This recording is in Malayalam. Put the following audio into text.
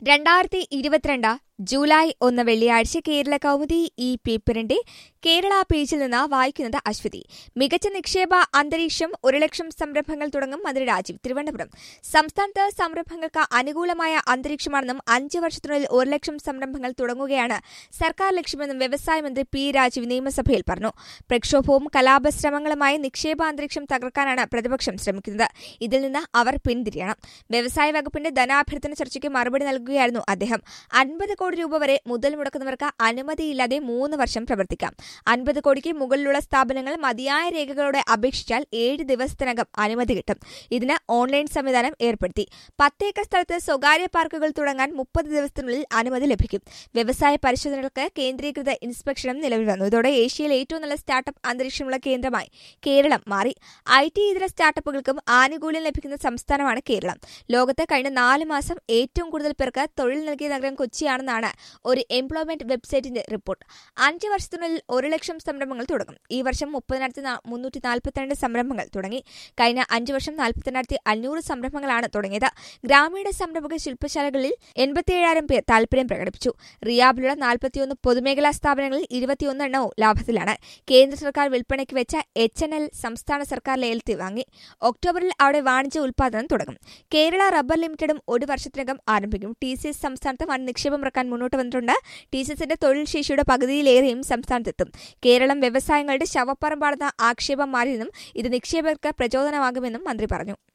രണ്ടായിരത്തി ഇരുപത്തിരണ്ട് ജൂലൈ ഒന്ന് വെള്ളിയാഴ്ച കേരള കൗമുദി ഈ പേപ്പറിന്റെ കേരള പേജിൽ നിന്ന് വായിക്കുന്നത് അശ്വതി മികച്ച നിക്ഷേപ അന്തരീക്ഷം ഒരു ലക്ഷം സംരംഭങ്ങൾ തുടങ്ങും മന്ത്രി രാജീവ് തിരുവനന്തപുരം സംസ്ഥാനത്ത് സംരംഭങ്ങൾക്ക് അനുകൂലമായ അന്തരീക്ഷമാണെന്നും അഞ്ച് വർഷത്തിനുള്ളിൽ ഒരു ലക്ഷം സംരംഭങ്ങൾ തുടങ്ങുകയാണ് സർക്കാർ ലക്ഷ്യമെന്നും വ്യവസായ മന്ത്രി പി രാജീവ് നിയമസഭയിൽ പറഞ്ഞു പ്രക്ഷോഭവും കലാപശ്രമങ്ങളുമായി നിക്ഷേപാന്തരീക്ഷം തകർക്കാനാണ് പ്രതിപക്ഷം ശ്രമിക്കുന്നത് ഇതിൽ നിന്ന് അവർ പിന്തിരിയണം വ്യവസായ വകുപ്പിന്റെ ധനാഭ്യർത്ഥന ചർച്ചയ്ക്ക് മറുപടി നൽകുകയായിരുന്നു അദ്ദേഹം അൻപത് കോടി രൂപ വരെ മുതൽ മുടക്കുന്നവർക്ക് അനുമതിയില്ലാതെ മൂന്ന് വർഷം പ്രവർത്തിക്കാം അൻപത് കോടിക്ക് മുകളിലുള്ള സ്ഥാപനങ്ങൾ മതിയായ രേഖകളോടെ അപേക്ഷിച്ചാൽ ഏഴ് ദിവസത്തിനകം അനുമതി കിട്ടും ഇതിന് ഓൺലൈൻ സംവിധാനം ഏർപ്പെടുത്തി പത്തേക്കർ സ്ഥലത്ത് സ്വകാര്യ പാർക്കുകൾ തുടങ്ങാൻ മുപ്പത് ദിവസത്തിനുള്ളിൽ അനുമതി ലഭിക്കും വ്യവസായ പരിശോധനകൾക്ക് കേന്ദ്രീകൃത ഇൻസ്പെക്ഷനും നിലവിൽ വന്നു ഇതോടെ ഏഷ്യയിലെ ഏറ്റവും നല്ല സ്റ്റാർട്ടപ്പ് അന്തരീക്ഷമുള്ള കേന്ദ്രമായി കേരളം മാറി ഐ ടി ഇതര സ്റ്റാർട്ടപ്പുകൾക്കും ആനുകൂല്യം ലഭിക്കുന്ന സംസ്ഥാനമാണ് കേരളം ലോകത്ത് കഴിഞ്ഞ നാല് മാസം ഏറ്റവും കൂടുതൽ പേർക്ക് തൊഴിൽ നൽകിയ നഗരം കൊച്ചിയാണെന്നാണ് ഒരു എംപ്ലോയ്മെന്റ് വെബ്സൈറ്റിന്റെ റിപ്പോർട്ട് അഞ്ച് വർഷത്തിനുള്ളിൽ ഒരു ലക്ഷം സംരംഭങ്ങൾ തുടങ്ങും ഈ വർഷം മുപ്പതിനായിരത്തി മുന്നൂറ്റി നാൽപ്പത്തിരണ്ട് സംരംഭങ്ങൾ തുടങ്ങി കഴിഞ്ഞ അഞ്ച് വർഷം നാൽപ്പത്തിരണ്ടായിരത്തി അഞ്ഞൂറ് സംരംഭങ്ങളാണ് തുടങ്ങിയത് ഗ്രാമീണ സംരംഭക ശില്പശാലകളിൽ എൺപത്തിയേഴായിരം പേർ താൽപര്യം പ്രകടിപ്പിച്ചു റിയാബിലുള്ള നാൽപ്പത്തിയൊന്ന് പൊതുമേഖലാ സ്ഥാപനങ്ങളിൽ ഇരുപത്തിയൊന്ന് എണ്ണവും ലാഭത്തിലാണ് കേന്ദ്ര സർക്കാർ വിൽപ്പനയ്ക്ക് വെച്ച എച്ച് എൻ എൽ സംസ്ഥാന സർക്കാർ ലേലത്തിൽ വാങ്ങി ഒക്ടോബറിൽ അവിടെ വാണിജ്യ ഉൽപാദനം തുടങ്ങും കേരള റബ്ബർ ലിമിറ്റഡും ഒരു വർഷത്തിനകം ആരംഭിക്കും ടി സി എസ് സംസ്ഥാനത്ത് വൻ നിക്ഷേപം ഇറക്കാൻ മുന്നോട്ട് വന്നിട്ടുണ്ട് ടി സി എസിന്റെ തൊഴിൽ ശേഷിയുടെ പകുതിയിലേറെയും സംസ്ഥാനത്തെത്തും കേരളം വ്യവസായങ്ങളുടെ ശവപ്പറമ്പാണെന്ന ആക്ഷേപം മാറിയെന്നും ഇത് നിക്ഷേപകർക്ക് പ്രചോദനമാകുമെന്നും മന്ത്രി പറഞ്ഞു